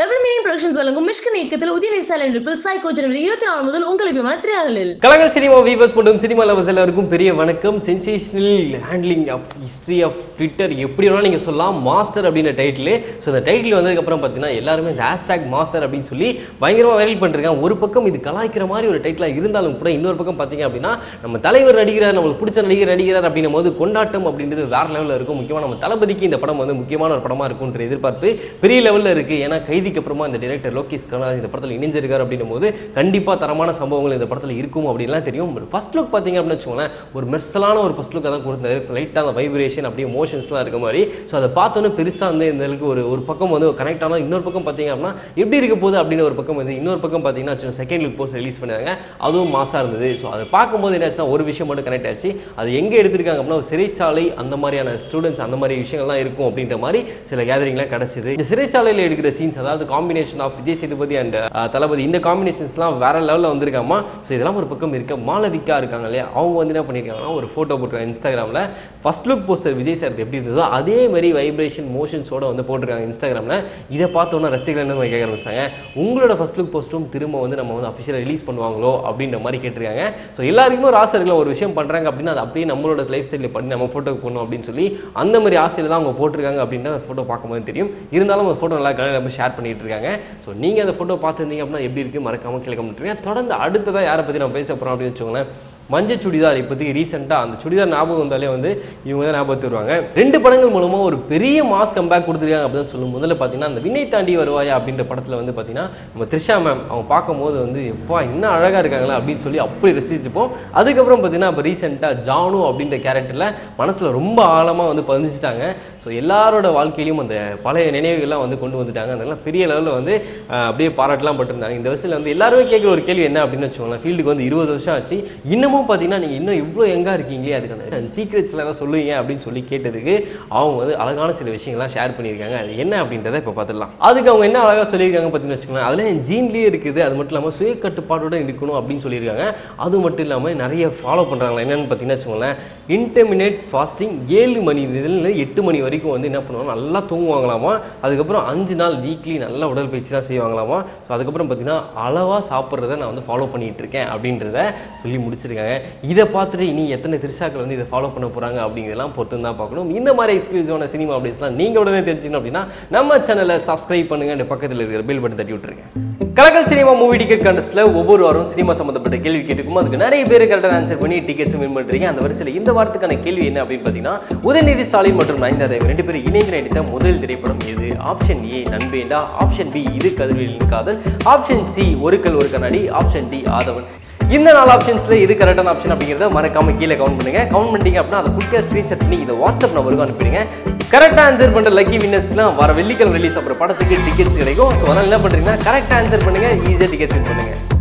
double meaning productions வழங்கும் மிஷ்கன் இயக்கத்தில் உதயநிதி ஸ்டாலின் ரிப்பில் சைக்கோ ஜனவரி இருபத்தி நாலு முதல் உங்கள் விமான திரையாடலில் கலங்கள் சினிமா வீவர்ஸ் மற்றும் சினிமா லவர்ஸ் எல்லாருக்கும் பெரிய வணக்கம் sensational handling of history of Twitter எப்படி வேணாலும் நீங்கள் சொல்லலாம் மாஸ்டர் அப்படின்ற டைட்டில் ஸோ இந்த டைட்டில் வந்ததுக்கப்புறம் பார்த்தீங்கன்னா எல்லாருமே இந்த ஹேஷ்டாக் மாஸ்டர் அப்படின்னு சொல்லி பயங்கரமாக வைரல் பண்ணிருக்காங்க ஒரு பக்கம் இது கலாய்க்கிற மாதிரி ஒரு டைட்டிலாக இருந்தாலும் கூட இன்னொரு பக்கம் பார்த்தீங்க அப்படின்னா நம்ம தலைவர் நடிக்கிறார் நம்மளுக்கு பிடிச்ச நடிகர் நடிக்கிறார் அப்படின்னும் போது கொண்டாட்டம் அப்படின்றது வேற லெவலில் இருக்கும் முக்கியமாக நம்ம தளபதிக்கு இந்த படம் வந்து முக்கியமான ஒரு படமாக இருக்கும்ன்ற எதிர்பார்ப்பு பெரிய லெவலில் இருக்குது ஏன்னா கைதிக்கு அப்புறமா இந்த டைரக்டர் லோகேஷ் கருணாநிதி இந்த படத்தில் இணைஞ்சிருக்காரு அப்படின்னும் போது கண்டிப்பாக தரமான சம்பவங்கள் இந்த படத்தில் இருக்கும் அப்படின்லாம் தெரியும் ஃபர்ஸ்ட் லுக் பார்த்தீங்க அப்படின்னு வச்சுக்கோங்களேன் ஒரு மெர்சலான ஒரு ஃபர்ஸ்ட் லுக் தான் கொடுத்தாரு லைட்டாக அந்த வைப்ரேஷன் அப்படியே மோஷன்ஸ்லாம் இருக்க மாதிரி ஸோ அதை பார்த்தோன்னே பெருசாக வந்து இந்த அளவுக்கு ஒரு ஒரு பக்கம் வந்து கனெக்ட் ஆனால் இன்னொரு பக்கம் பார்த்தீங்க அப்படின்னா எப்படி இருக்க போகுது அப்படின்னு ஒரு பக்கம் வந்து இன்னொரு பக்கம் பார்த்தீங்கன்னா செகண்ட் லுக் போஸ்ட் ரிலீஸ் பண்ணாங்க அதுவும் மாசாக இருந்தது ஸோ அதை பார்க்கும்போது என்னாச்சுன்னா ஒரு விஷயம் மட்டும் கனெக்ட் ஆச்சு அது எங்கே எடுத்திருக்காங்க அப்படின்னா ஒரு சிறைச்சாலை அந்த மாதிரியான ஸ்டூடெண்ட்ஸ் அந்த மாதிரி விஷயங்கள்லாம் இருக்கும் அப்படின்ற மாதிரி சில கேதரிங்லாம் கிடச்சிது இந்த சிறைச்சாலையில் எடுக்கிற சீன்ஸ் அதாவது combination of Vijay Sethupathi and Thalapathy இந்த காம்பினேஷன்ஸ்லாம் வேற லெவலில் வந்திருக்காமா ஸோ இதெல்லாம் ஒரு பக்கம் இருக்க மாளவிகா இருக்காங்க இல்லையா அவங்க வந்து என்ன பண்ணியிருக்காங்கன்னா ஒரு ஃபோட்டோ போட்டிருக்காங்க இன்ஸ்டாகிராமில் first look poster Vijay sir எப்படி இருந்ததோ அதே மாதிரி வைப்ரேஷன் மோஷன்ஸோட வந்து போட்டிருக்காங்க இன்ஸ்டாகிராமில் இதை பார்த்தோன்னா ரசிகர்கள் என்ன கேட்க ஆரம்பிச்சாங்க உங்களோட ஃபர்ஸ்ட் லுக் போஸ்ட்டும் திரும்ப வந்து நம்ம வந்து அஃபிஷியலாக ரிலீஸ் பண்ணுவாங்களோ அப்படின்ற மாதிரி கேட்டிருக்காங்க ஸோ எல்லாருக்குமே ஒரு ஆசை இருக்கலாம் ஒரு விஷயம் பண்ணுறாங்க அப்படின்னா அது அப்படியே நம்மளோட லைஃப் ஸ்டைலில் பண்ணி நம்ம ஃபோட்டோ போடணும் அப்படின்னு சொல்லி அந்த மாதிரி ஆசையில் தான் அவங்க போட்டிருக்காங்க அப்படின்ற அந்த ஃபோட்டோ பார்க்கும்போது தெரியும் இருந்தாலும் அந்த ஃபோட்டோ நல்லா கலையில் ஷேர் பண்ணிட்டு இருக்காங்க ஸோ நீங்கள் அந்த ஃபோட்டோ பார்த்துருந்தீங்க அப்படின்னா எப்படி இருக்குது மறக்காமல் கேட்க முடியுங்க தொடர்ந்து அடுத்ததாக யாரை பற்றி நம்ம பேச போகிறோம் அப்படின்னு வச்சுக்கோங்களேன் மஞ்சள் சுடிதார் இப்போதைக்கு ரீசெண்டாக அந்த சுடிதார் ஞாபகம் வந்தாலே வந்து இவங்க தான் ஞாபகத்து வருவாங்க ரெண்டு படங்கள் மூலமாக ஒரு பெரிய மாஸ் கம்பேக் கொடுத்துருக்காங்க அப்படின்னு சொல்லும் முதல்ல பார்த்தீங்கன்னா அந்த வினை தாண்டி வருவாயா அப்படின்ற படத்தில் வந்து பார்த்தீங்கன்னா நம்ம த்ரிஷா மேம் அவங்க பார்க்கும்போது வந்து எப்பா இன்னும் அழகாக இருக்காங்களா அப்படின்னு சொல்லி அப்படி ரசிச்சுப்போம் அதுக்கப்புறம் பார்த்தீங்கன்னா இப்போ ரீசெண்டாக ஜானு அப்படின்ற கேரக்டரில் மனசில் ரொம்ப ஆழமாக வந்து பதிஞ்சிட்டாங்க ஸோ எல்லாரோட வாழ்க்கையிலையும் அந்த பழைய நினைவுகள்லாம் வந்து கொண்டு வந்துட்டாங்க அதெல்லாம் பெரிய லெவலில் வந்து அஹ், அப்படியே பாராட்டலாம் பட்டிருந்தாங்க இந்த வருஷத்தில் வந்து எல்லாருமே கேட்குற ஒரு கேள்வி என்ன அப்படின்னு வச்சுக்கோங்களேன் ஃபீல்டுக்கு வந்து இருபது வருஷம் ஆச்சு இன்னமும் பார்த்தீங்கன்னா நீங்கள் இன்னும் இவ்வளோ எங்கே இருக்கீங்களே அதுக்கான சீக்ரெட்ஸில் தான் சொல்லுவீங்க அப்படின்னு சொல்லி கேட்டதுக்கு அவங்க வந்து அழகான சில விஷயங்கள்லாம் ஷேர் பண்ணியிருக்காங்க அது என்ன அப்படின்றத இப்போ பார்த்துடலாம் அதுக்கு அவங்க என்ன அழகாக சொல்லியிருக்காங்க பார்த்தீங்கன்னு வச்சுக்கோங்களேன் அதில் என் ஜீன்லேயே இருக்குது அது மட்டும் இல்லாமல் சுய கட்டுப்பாடோட இருக்கணும் அப்படின்னு சொல்லியிருக்காங்க அது மட்டும் இல்லாமல் நிறைய ஃபாலோ பண்ணுறாங்களா என்னென்னு பார்த்தீங்கன்னா வச்சுக்கோங்களேன் இன்டர்மினேட் ஃபாஸ்டிங் ஏழு மணி இதில் எட்டு மணி வரைக்கும் வந்து என்ன பண்ணுவாங்க நல்லா தூங்குவாங்களாமா அதுக்கப்புறம் அஞ்சு நாள் வீக்லி நல்லா உடற்பயிற்சி தான் செய்வாங்களாமா ஸோ அதுக்கப்புறம் பார்த்தீங்கன்னா அளவாக சாப்பிட்றத நான் வந்து ஃபாலோ பண்ணிட்டு இருக்கேன் அப்படின்றத சொல்லி முடிச்சிருக்காங்க இதை பார்த்துட்டு இனி எத்தனை திருஷாக்கள் வந்து இதை ஃபாலோ பண்ண போகிறாங்க அப்படிங்கிறதெல்லாம் பொறுத்து தான் பார்க்கணும் இந்த மாதிரி எக்ஸ்க்ளூசிவான சினிமா அப்டேட்ஸ்லாம் நீங்கள் உடனே தெரிஞ்சுக்கணும் அப்படின்னா நம்ம சேனலை சப்ஸ்கிரைப் பண்ணுங்க அந்த பக்கத்தில் இருக்கிற பெல் பட்டன் தட்டி விட்டுருங்க கலக்கல் சினிமா மூவி டிக்கெட் கண்டஸ்ட்டில் ஒவ்வொரு வாரம் சினிமா சம்மந்தப்பட்ட கேள்வி கேட்டுக்கும் அதுக்கு நிறைய பேர் கரெக்டாக ஆன்சர் பண்ணி டிக்கெட்ஸ் வின் பண்ணுறீங்க அந்த வரிசையில் இந்த வாரத்துக்கான கேள்வி என்ன அப்படின்னு பார்த்தீங்கன்னா உதயநிதி ஸ்டாலின் மற்றும் நயன்தாரா இவங்க ரெண்டு பேரும் இணைந்து நடித்த முதல் திரைப்படம் எது option A Nanbenda option B இது கதிர்வேலின் காதல் ஆப்ஷன் சி ஒரு கல் ஒரு கண்ணாடி ஆப்ஷன் டி ஆதவன் இந்த நாலு ஆப்ஷன்ஸ்ல இது கரெக்டான ஆப்ஷன் அப்படிங்கிறத மறக்காம கீழே கவுண்ட் பண்ணுங்க கவுண்ட் பண்ணிட்டீங்க அப்படின்னா அதை குட்டியாக ஸ்க்ரீன்ஷாட் பண்ணி இதை வாட்ஸ்அப் நம்பருக்கு அனுப்பிடுங்க கரெக்டாக ஆன்சர் பண்ணுற லக்கி வின்னர்ஸ்க்குலாம் வர வெள்ளிக்கிழமை ரிலீஸ் அப்புறம் படத்துக்கு டிக்கெட்ஸ் கிடைக்கும் ஸோ அதனால் என்ன பண்ணுறீங்கன்னா கரெக்டாக ஆன்சர் பண்ணுங்க ஈஸியாக டிக்கெட்ஸ் வின் பண்ணுங்க